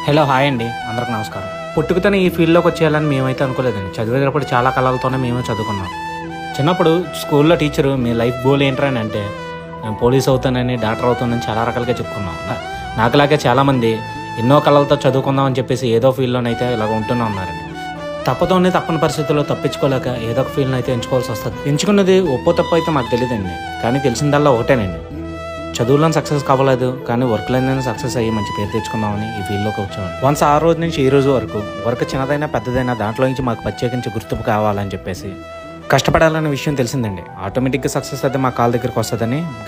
hello hi అండి అందరికి నమస్కారం పుట్టుకతోనే ఈ ఫీల్డ్లోకి వచ్చేయాలని మేమైతే అనుకోలేదండి చదివేటప్పుడు చాలా కళలతోనే మేము చదువుకున్నాం చిన్నప్పుడు స్కూల్లో టీచరు మీ లైఫ్ గోల్ ఏంట్రా అని అంటే నేను పోలీస్ అవుతానని డాక్టర్ అవుతానని చాలా రకాలుగా చెప్పుకున్నాం నా- నాకులాగే చాలామంది ఎన్నో కళలతో చదువుకుందాం అని చెప్పేసి ఏదో ఫీల్డ్లోనైతే ఇలాగ ఉంటూనే ఉన్నారండి తప్పతోనే తప్పని పరిస్థితుల్లో తప్పించుకోలేక ఏదో ఒక ఫీల్డ్ని అయితే ఎంచుకోవాల్సి వస్తుంది ఎంచుకున్నది ఒప్పో తప్పు అయితే మాకు తెలియదండి కానీ తెలిసిందల్లా ఒకటేనండి చదువులో సక్సెస్ కావలేదు కానీ వర్క్ లైన్ సక్సెస్ అయ్యి మంచి పేరు తెచ్చుకుందామని ఈ ఫీల్డ్లోకి వచ్చాము వన్స్ ఆ రోజు నుంచి ఈ రోజు వరకు వర్క్ చిన్నదైనా పెద్దదైనా దాంట్లో నుంచి మాకు ప్రత్యేకించి గుర్తింపు కావాలని చెప్పేసి కష్టపడాలనే విషయం తెలిసిందండి ఆటోమేటిక్గా సక్సెస్ అయితే మా కాల్ దగ్గరికి వస్తుందని